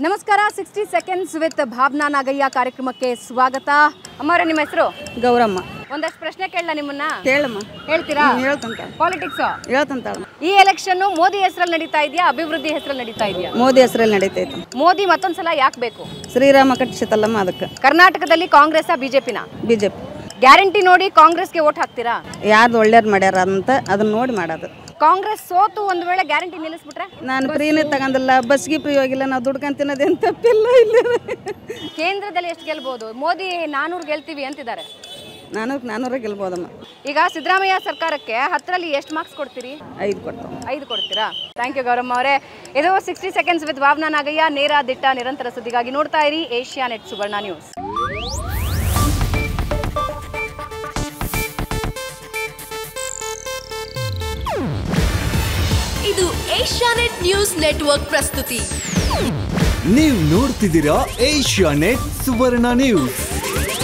ನಮಸ್ಕಾರ sixty seconds with Bhavana Nagayya ಕಾರ್ಯಕ್ರಮಕ್ಕೆ ಸ್ವಾಗತ ಅಮ್ಮವ್ರೆ ನಿಮ್ಮ ಹೆಸರು ಗೌರಮ್ಮ ಒಂದಷ್ಟು ಪ್ರಶ್ನೆ ಕೇಳಲ್ಲ ನಿಮ್ಮನ್ನ ಕೇಳಮ್ಮ ಹೇಳ್ತೀರಾ ಹೇಳ್ತಂತ ಪಾಲಿಟಿಕ್ಸ್ ಹೇಳ್ತಂತಾಳಮ್ಮ ಈ ಎಲೆಕ್ಷನ್ ಮೋದಿ ಹೆಸರಲ್ಲಿ ನಡೀತಾ ಇದೆಯಾ ಅಭಿವೃದ್ಧಿ ಹೆಸರಲ್ಲಿ ನಡೀತಾ ಇದೆಯಾ ಮೋದಿ ಹೆಸರಲ್ಲಿ ನಡೀತೈತೆ ಮೋದಿ ಮತ್ತೊಂದ್ಸಲ ಯಾಕೆ ಬೇಕು ಶ್ರೀರಾಮ ಕಟ್ಟಿಸಿತಲ್ಲಮ್ಮ ಅದಕ್ಕೆ ಕರ್ನಾಟಕದಲ್ಲಿ ಕಾಂಗ್ರೆಸ್ ಬಿಜೆಪಿನ ಬಿ ಜೆ ಪಿ ಗ್ಯಾರಂಟಿ ನೋಡಿ ಕಾಂಗ್ರೆಸ್ಗೆ ಓಟ್ ಹಾಕ್ತೀರಾ ಯಾರ್ದು ಒಳ್ಳೇದು ಮಾಡ್ಯಾರ ಅಂತ ಅದನ್ನ ನೋಡಿ ಮಾಡೋದು ಕಾಂಗ್ರೆಸ್ ಸೋತು ಒಂದು ವೇಳೆ ಗ್ಯಾರಂಟಿ ನಿಲ್ಲಿಸ್ಬಿಟ್ರೆ ನಾನು ಫ್ರೀನೇ ತಗೊಂಡಿಲ್ಲ ಬಸ್ಗೆ ಫ್ರೀ ಹೋಗಿಲ್ಲ ನಾವು ದುಡ್ಕೊಂಡು ತಿನ್ನೋದೇನು ತಪ್ಪಿಲ್ಲ ಇಲ್ಲ ಕೇಂದ್ರದಲ್ಲಿ ಎಷ್ಟು ಗೆಲ್ಬಹುದು ಮೋದಿ ನಾನೂರು ಗೆಲ್ತೀವಿ ಅಂತಿದ್ದಾರೆ ನಾನು ನಾನ್ನೂರ ಗೆಲ್ಬೋದಮ್ಮ ಈಗ ಸಿದ್ದರಾಮಯ್ಯ ಸರ್ಕಾರಕ್ಕೆ ಹತ್ತರಲ್ಲಿ ಎಷ್ಟು ಮಾರ್ಕ್ಸ್ ಕೊಡ್ತೀರಿ ಐದು ಕೊಡ್ತಾವೆ ಐದು ಕೊಡ್ತೀರಾ ಥ್ಯಾಂಕ್ ಯು ಗೌರಮ್ಮ ಅವರೇ ಇದು sixty seconds with Bhavana Nagayya ನೇರ ದಿಟ್ಟ ನಿರಂತರ ಸುದ್ದಿಗಾಗಿ ನೋಡ್ತಾ ಇರಿ ಏಷ್ಯಾ ನೆಟ್ ಸುವರ್ಣ ನ್ಯೂಸ್ ಇದು ಏಷ್ಯಾನೆಟ್ ನ್ಯೂಸ್ ನೆಟ್ವರ್ಕ್ ಪ್ರಸ್ತುತಿ ನೀವು ನೋಡ್ತಿದ್ದೀರಾ ಏಷ್ಯಾ ನೆಟ್ ಸುವರ್ಣ ನ್ಯೂಸ್